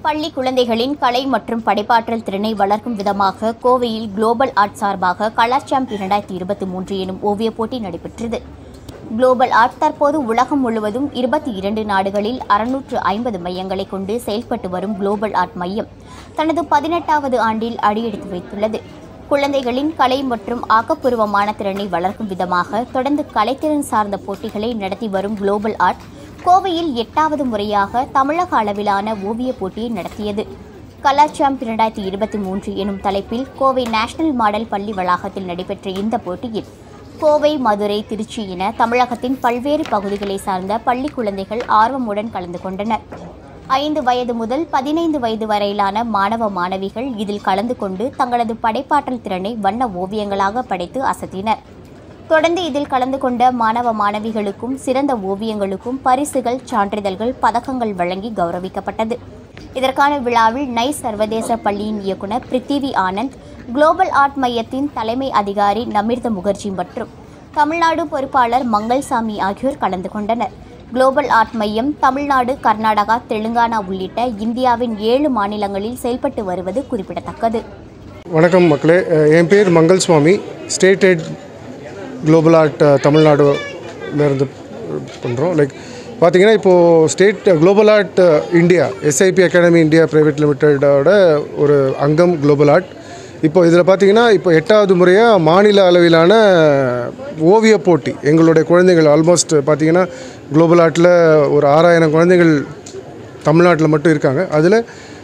பள்ளி குழந்தைகளின் கலை மற்றும் படைப்பாற்றல் திறனை வளர்க்கும் விதமாக கோவையில் குளோபல் ஆர்ட் சார்பாக கலர் சாம்ப் இரண்டாயிரத்தி இருபத்தி மூன்று எனும் ஓவியப் போட்டி நடைபெற்றது குளோபல் ஆர்ட் தற்போது உலகம் முழுவதும் இருபத்தி இரண்டு நாடுகளில் அறுநூற்று ஐம்பது மையங்களை கொண்டு செயல்பட்டு வரும் குளோபல் ஆர்ட் மையம் தனது பதினெட்டாவது ஆண்டில் அடியெடுத்து வைத்துள்ளது குழந்தைகளின் கலை மற்றும் ஆக்கப்பூர்வமான திறனை வளர்க்கும் விதமாக தொடர்ந்து கலைத்திறன் சார்ந்த போட்டிகளை நடத்தி வரும் குளோபல் ஆர்ட் கோவையில் எட்டாவது முறையாக தமிழக அளவிலான ஓவியப் போட்டியை நடத்தியது கலர் சாம்ப் இரண்டாயிரத்தி இருபத்தி மூன்று எனும் தலைப்பில் கோவை நேஷனல் மாடல் பள்ளி வளாகத்தில் நடைபெற்ற இந்த போட்டியில் கோவை மதுரை திருச்சி என தமிழகத்தின் பல்வேறு பகுதிகளை சார்ந்த பள்ளி குழந்தைகள் ஆர்வமுடன் கலந்து கொண்டனர் ஐந்து வயது முதல் பதினைந்து வயது வரையிலான மாணவ மாணவிகள் இதில் கலந்து கொண்டு தங்களது படைப்பாற்றல் திறனை வண்ண ஓவியங்களாக படைத்து அசத்தினர் தொடர்ந்து இதில் கலந்து கொண்ட மாணவ மாணவிகளுக்கும் சிறந்த ஓவியங்களுக்கும் பரிசுகள் சான்றிதழ்கள் பதக்கங்கள் வழங்கி கௌரவிக்கப்பட்டது இதற்கான விழாவில் நைஸ் சர்வதேச பள்ளியின் இயக்குனர் பிருத்திவி ஆனந்த் குளோபல் ஆர்ட் மையத்தின் தலைமை அதிகாரி நமிர்த முகர்ஜி மற்றும் தமிழ்நாடு பொறுப்பாளர் மங்கள்சாமி ஆகியோர் கலந்து கொண்டனர் குளோபல் ஆர்ட் மையம் தமிழ்நாடு கர்நாடகா தெலுங்கானா உள்ளிட்ட இந்தியாவின் ஏழு மாநிலங்களில் செயல்பட்டு வருவது குறிப்பிடத்தக்கது வணக்கம் மக்களே அஹ் என் பேர் Mangal Swamy state head global art தமிழ்நாடுலேருந்து பண்ணுறோம் லைக் பார்த்தீங்கன்னா இப்போது state global art India SIP academy India private லிமிட்டடோட ஒரு அங்கம் குளோபல் ஆர்ட் இப்போ இதில் பார்த்தீங்கன்னா இப்போ எட்டாவது முறையாக மாநில அளவிலான ஓவியப் போட்டி எங்களுடைய குழந்தைகள் ஆல்மோஸ்ட் பார்த்தீங்கன்னா குளோபல் ஆர்ட்டில் ஒரு ஆறாயிரம் குழந்தைகள் தமிழ்நாட்டில் மட்டும் இருக்காங்க அதில்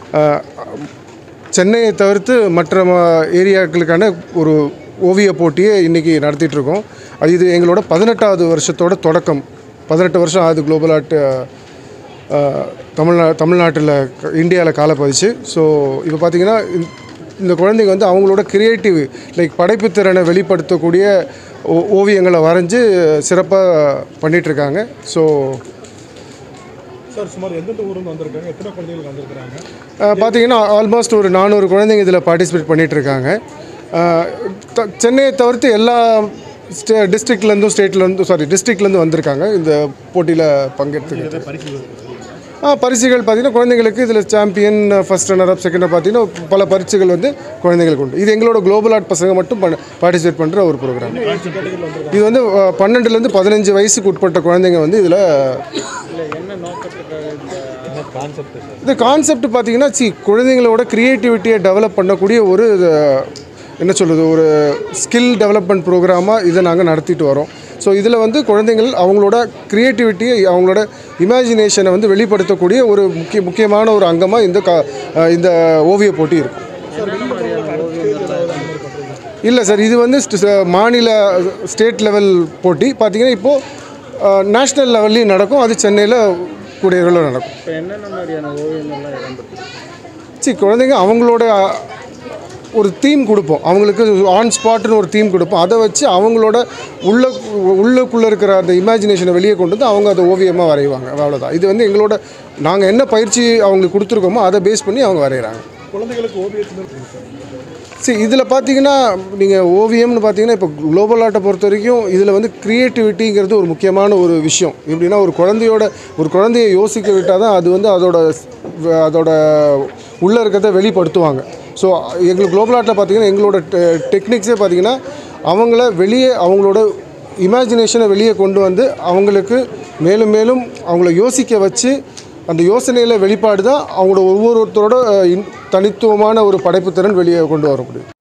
சென்னையை தவிர்த்து மற்ற ம- ஏரியாக்களுக்கான ஒரு ஓவிய போட்டியை இன்றைக்கி நடத்திட்டுருக்கோம் அது இது எங்களோட பதினெட்டாவது வருஷத்தோட தொடக்கம் பதினெட்டு வருஷம் ஆகுது குளோபல் ஆர்ட் தமிழ்நா தமிழ்நாட்டில் இந்தியாவில் காலை பதிச்சு ஸோ இப்போ பார்த்தீங்கன்னா இந்த- இந்த குழந்தைங்க வந்து அவங்களோட கிரியேட்டிவ் லைக் படைப்புத்திறனை வெளிப்படுத்தக்கூடிய ஓ- ஓவியங்களை வரைஞ்சி சிறப்பாக பண்ணிகிட்ருக்காங்க ஸோ சார் சுமார் எந்தெந்த ஊர்லேருந்து வந்திருக்காங்க எத்தனை குழந்தைகள் வந்திருக்கிறாங்க அஹ் பார்த்தீங்கன்னா ஆல்மோஸ்ட் ஒரு நானூறு குழந்தைங்க இதில் பார்ட்டிசிபேட் பண்ணிட்டு இருக்காங்க அஹ் த- சென்னையை தவிர்த்து எல்லா ஸ்டே டிஸ்ட்ரிக்ட்லேருந்தும் ஸ்டேட்லேருந்தும் சாரி டிஸ்ட்ரிக்ட்லேருந்து வந்திருக்காங்க இந்த போட்டியில் பங்கெடுத்துக்கிட்டு பரிசு ஆ பரிசுகள் பார்த்தீங்கன்னா குழந்தைங்களுக்கு இதில் champion first runner up second பார்த்தீங்கன்னா பல பரிசுகள் வந்து குழந்தைங்களுக்கு உண்டு இது எங்களோட குளோபல் ஆர்ட் பசங்க மட்டும் பண்ண பார்ட்டிசிபேட் பண்ணுற ஒரு ப்ரோக்ராம் இது வந்து அஹ், பன்னெண்டுலேருந்து பதினஞ்சு வயசுக்கு உட்பட்ட குழந்தைங்க வந்து இதில் கான்செப்ட் சார் இந்த கான்செப்ட் பார்த்தீங்கன்னா சி குழந்தைங்களோட க்ரியேட்டிவிட்டியை டெவலப் பண்ணக்கூடிய ஒரு அஹ், என்ன சொல்கிறது ஒரு ஸ்கில் டெவலப்மெண்ட் ப்ரோக்ராமாக இதை நாங்கள் நடத்திட்டு வரோம் ஸோ இதில் வந்து குழந்தைகள் அவங்களோட க்ரியேட்டிவிட்டியை அவங்களோட இமேஜினேஷனை வந்து வெளிப்படுத்தக்கூடிய ஒரு முக்கிய முக்கியமான ஒரு அங்கமாக இந்த கா அஹ், இந்த ஓவிய போட்டி இருக்கும் இல்லை சார் இது வந்து ஸ்ட- ச- மாநில ஸ்டேட் லெவல் போட்டி பார்த்தீங்கன்னா இப்போது நேஷ்னல் லெவல்லையும் நடக்கும் அது சென்னையில் கூடியவர்களும் நடக்கும் இப்போ என்னென்ன மாதிரியான ஓவியங்கள்லாம் இடம்பெற்று சரி குழந்தைங்க அவங்களோட அஹ், ஒரு தீம் கொடுப்போம் அவங்களுக்கு ஆன் ஸ்பாட்னு ஒரு தீம் கொடுப்போம் அதை வச்சு அவங்களோட உள்ள உள்ளுக்குள்ளே இருக்கிற அந்த இமேஜினேஷனை வெளியே கொண்டு வந்து அவங்க அதை ஓவியமாக வரைவாங்க அவ்வளோதான் இது வந்து எங்களோட நாங்கள் என்ன பயிற்சி அவங்களுக்கு கொடுத்துருக்கோமோ அதை பேஸ் பண்ணி அவங்க வரைகிறாங்க குழந்தைகளுக்கு ஓவியத்தில் சரி இதில் பார்த்தீங்கன்னா நீங்கள் ஓவியம்னு பார்த்தீங்கன்னா இப்போ குளோபல் ஆர்ட்டை பொறுத்த வரைக்கும் இதில் வந்து க்ரியேட்டிவிட்டிங்கிறது ஒரு முக்கியமான ஒரு விஷயம் எப்படின்னா ஒரு குழந்தையோட ஒரு குழந்தைய யோசிக்க விட்டால் தான் அது வந்து அதோட அதோட உள்ளே இருக்கிறத வெளிப்படுத்துவாங்க ஸோ எங்களுக்கு குளோபல் ஆர்ட்டில் பார்த்தீங்கன்னா எங்களோட டெக்னிக்ஸே பார்த்தீங்கன்னா அவங்கள வெளியே அவங்களோட இமேஜினேஷனை வெளியே கொண்டு வந்து அவங்களுக்கு மேலும் மேலும் அவங்கள யோசிக்க வச்சு அந்த யோசனையில் வெளிப்பாடு தான் அவங்களோட ஒவ்வொருத்தரோட அஹ், இன்- தனித்துவமான ஒரு படைப்புத்திறன் வெளியே கொண்டு வர முடியும்